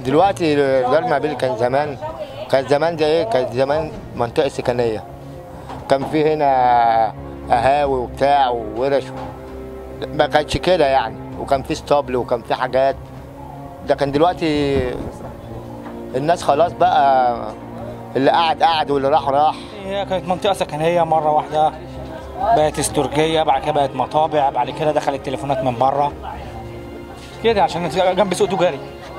دلوقتي دار المعبيل كان زمان كان زمان ده ايه كانت زمان منطقه سكنيه كان في هنا قهاوي وبتاع وورش ما كانتش كده يعني وكان في اسطبل وكان في حاجات ده كان دلوقتي الناس خلاص بقى اللي قعد قعد واللي راح راح هي كانت منطقة سكنية مرة واحدة بقت استرجية بعد كده بقت مطابع بعد كده دخلت تليفونات من بره كده عشان جنب سوق تجاري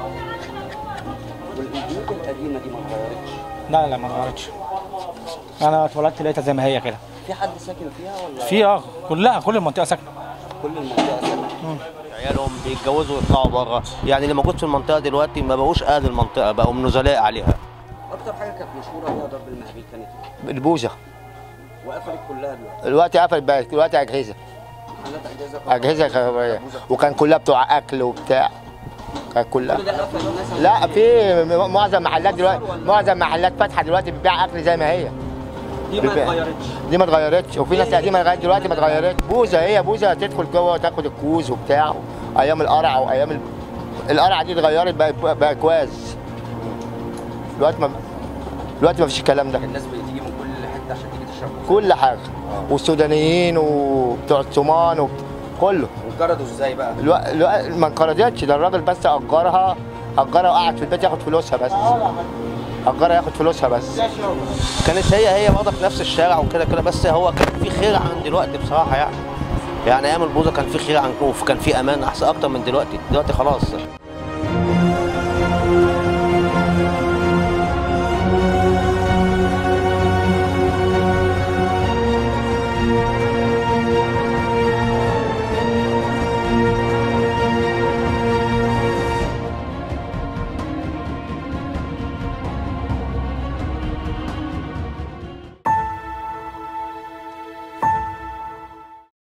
والبيوت القديمه دي ما اتغيرتش لا لا ما اتغيرتش انا اتولدت لقيتها زي ما هي كده في حد ساكن فيها ولا في اه كلها كل المنطقة ساكنة كل المنطقه ساكنه عيالهم بيتجوزوا ويطلعوا بره يعني اللي موجود في المنطقه دلوقتي ما بقوش اهل المنطقه بقوا من نزلاء عليها اكتر حاجه كانت مشهوره بيها ضرب المهابيل كانت ايه؟ البوزه وقفلت كلها دلوقتي دلوقتي قفل بقى دلوقتي اجهزه محلات اجهزه اجهزه كهربائيه وكان كلها بتوع اكل وبتاع كانت كلها كل ده قفل الناس لا في معظم محلات دلوقتي معظم محلات فاتحه دلوقتي بتبيع اكل زي ما هي دي ما بيبيع. اتغيرتش دي ما اتغيرتش وفي ناس قديمه لغايه دلوقتي ما اتغيرتش بوزه هي بوزه تدخل جوه وتاخد الكوز وبتاع ايام القرع وايام ال... القرعه دي اتغيرت بقى بقى كواز دلوقتي ما دلوقتي ما فيش الكلام ده الناس بتيجي من كل حته عشان تيجي تشرب كل حاجه والسودانيين وبتوع الصومان وب- كله واتجردوا ازاي بقى؟ الو... الو... ما انقرضتش ده الراجل بس اجرها اجرها وقعد في البيت ياخد فلوسها بس اجرها ياخد فلوسها بس كانت هي هي برضه في نفس الشارع وكده كده بس هو كان في خير عن دلوقتي بصراحه يعني يعني ايام البوظه كان في خير عن وكان في امان احسن اكتر من دلوقتي دلوقتي خلاص